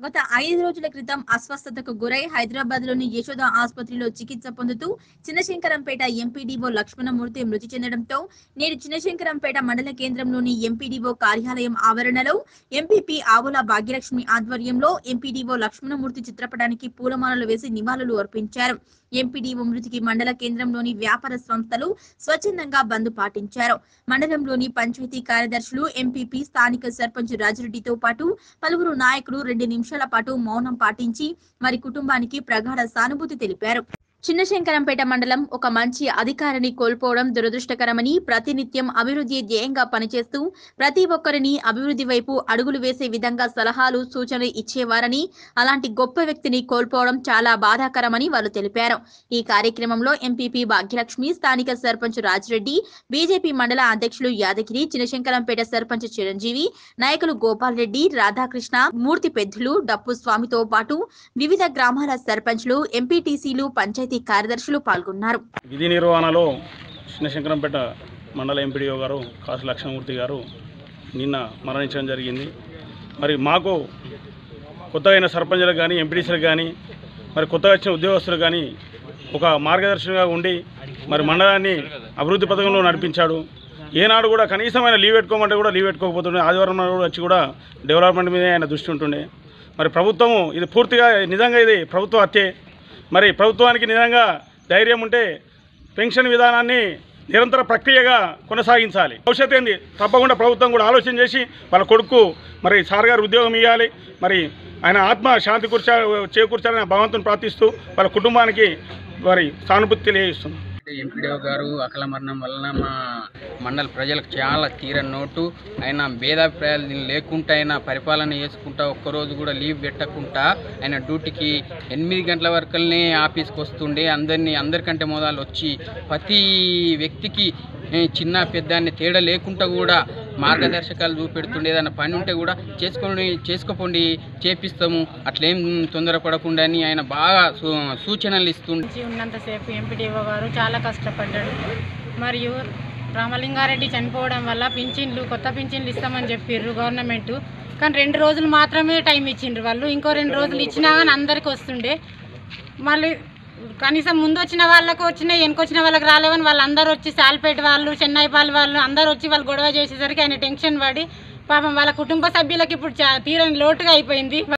గత ఐదు రోజుల క్రితం అస్వస్థతకు గురై హైదరాబాద్ లోని యశోద ఆసుపత్రిలో చికిత్స పొందుతూ చిన్నశంకరంపేట ఎంపీడీఓ లక్ష్మణమూర్తి మృతి చెందడంతో నేడు చిన్నశంకరంపేట మండల కేంద్రంలోని ఎంపీడీఓ కార్యాలయం ఆవరణలో ఎంపీపీ ఆవుల భాగ్యలక్ష్మి ఆధ్వర్యంలో ఎంపీడీఓ లక్ష్మణమూర్తి చిత్రపటానికి పూలమాలలు వేసి నివాళులు అర్పించారు ఎంపీడీఓ మృతికి మండల కేంద్రంలోని వ్యాపార సంస్థలు స్వచ్ఛందంగా బంద్ పాటించారు మండలంలోని పంచాయతీ కార్యదర్శులు ఎంపీపీ స్థానిక సర్పంచ్ రాజిరెడ్డితో పాటు పలువురు నాయకులు రెండు నిమిషాల పాటు మౌనం పాటించి వారి కుటుంబానికి ప్రగాఢ సానుభూతి తెలిపారు చిన్నశంకరంపేట మండలం ఒక మంచి అధికారిని కోల్పోవడం దురదృష్టకరమని ప్రతినిత్యం అభివృద్ధి ధ్యేయంగా పనిచేస్తూ ప్రతి ఒక్కరిని అభివృద్ధి వైపు అడుగులు వేసే విధంగా సలహాలు సూచనలు ఇచ్చేవారని అలాంటి గొప్ప వ్యక్తిని కోల్పోవడం చాలా బాధాకరమని వాళ్ళు తెలిపారు ఈ కార్యక్రమంలో ఎంపీపీ భాగ్యలక్ష్మి స్థానిక సర్పంచ్ రాజిరెడ్డి బీజేపీ మండల అధ్యక్షులు యాదగిరి చిన్నశంకరంపేట సర్పంచ్ చిరంజీవి నాయకులు గోపాల్ రెడ్డి రాధాకృష్ణ మూర్తి పెద్దులు డప్పు స్వామితో పాటు వివిధ గ్రామాల సర్పంచ్లు ఎంపీటీసీలు పంచాయతీ కార్యదర్శులు పాల్గొన్నారు విధి నిర్వహణలో చిన్నశంకరంపేట మండల ఎంపీడీఓ గారు కాసు లక్ష్మణమూర్తి గారు నిన్న మరణించడం జరిగింది మరి మాకు కొత్తగా అయిన సర్పంచులకు కానీ ఎంపీడీసీలకు కానీ మరి కొత్తగా వచ్చిన ఉద్యోగస్తులకు కానీ ఒక మార్గదర్శకంగా ఉండి మరి మండలాన్ని అభివృద్ధి పథకంలో నడిపించాడు ఏనాడు కూడా కనీసమైన లీవ్ పెట్టుకోమంటే కూడా లీవ్ పెట్టుకోకపోతుండే ఆదివారం నాడు కూడా వచ్చి కూడా డెవలప్మెంట్ మీదే ఆయన దృష్టి ఉంటుండే మరి ప్రభుత్వము ఇది పూర్తిగా నిజంగా ఇది ప్రభుత్వ హత్యే మరి ప్రభుత్వానికి నిజంగా ధైర్యం ఉంటే పెన్షన్ విధానాన్ని నిరంతర ప్రక్రియగా కొనసాగించాలి భవిష్యత్ ఏంది తప్పకుండా ప్రభుత్వం కూడా ఆలోచన చేసి వాళ్ళ కొడుకు మరి సార్ గారు ఉద్యోగం ఇవ్వాలి మరి ఆయన ఆత్మ శాంతి కూర్చా చేకూర్చాలని భగవంతుని ప్రార్థిస్తూ వాళ్ళ కుటుంబానికి మరి సానుభూతి తెలియజేస్తున్నాం ఎంపీడీఓ గారు అకాల మరణం వలన మా మండల ప్రజలకు చాలా తీరని నోటు ఆయన భేదాభిప్రాయాలు దీన్ని లేకుండా ఆయన పరిపాలన చేసుకుంటా ఒక్కరోజు కూడా లీవ్ పెట్టకుండా ఆయన డ్యూటీకి ఎనిమిది గంటల వరకునే ఆఫీస్కి వస్తుండే అందరినీ అందరికంటే మొదలు వచ్చి ప్రతి వ్యక్తికి ఏ, చిన్న పెద్ద అనే తేడా లేకుండా కూడా మార్గదర్శకాలు చూపెడుతుండే ఏదైనా పని ఉంటే కూడా చేసుకొని చేసుకోపోండి చేపిస్తాము అట్లేం తొందరపడకుండా అని ఆయన బాగా సూ- సూచనలు ఇస్తుండే నుంచి ఉన్నంతసేపు ఎంపీడీఓ గారు చాలా కష్టపడ్డాడు మరియు రామలింగారెడ్డి చనిపోవడం వల్ల పింఛన్లు కొత్త పింఛన్లు ఇస్తామని చెప్పిర్రు గవర్నమెంట్ కానీ రెండు రోజులు మాత్రమే టైం ఇచ్చిండ్రు వాళ్ళు ఇంకో రెండు రోజులు ఇచ్చినా కానీ అందరికి వస్తుండే మళ్ళీ కనీసం ముందు వచ్చిన వాళ్ళకు వచ్చిన వెనుకొచ్చిన వాళ్ళకి రాలేవని వాళ్ళందరూ వచ్చి సాల్పేట వాళ్ళు చెన్నైపాల్ వాళ్ళు అందరూ వచ్చి వాళ్ళు గొడవ చేసేసరికి ఆయన టెన్షన్ పడి పాపం వాళ్ళ కుటుంబ సభ్యులకి ఇప్పుడు చా- తీరని లోటుగా అయిపోయింది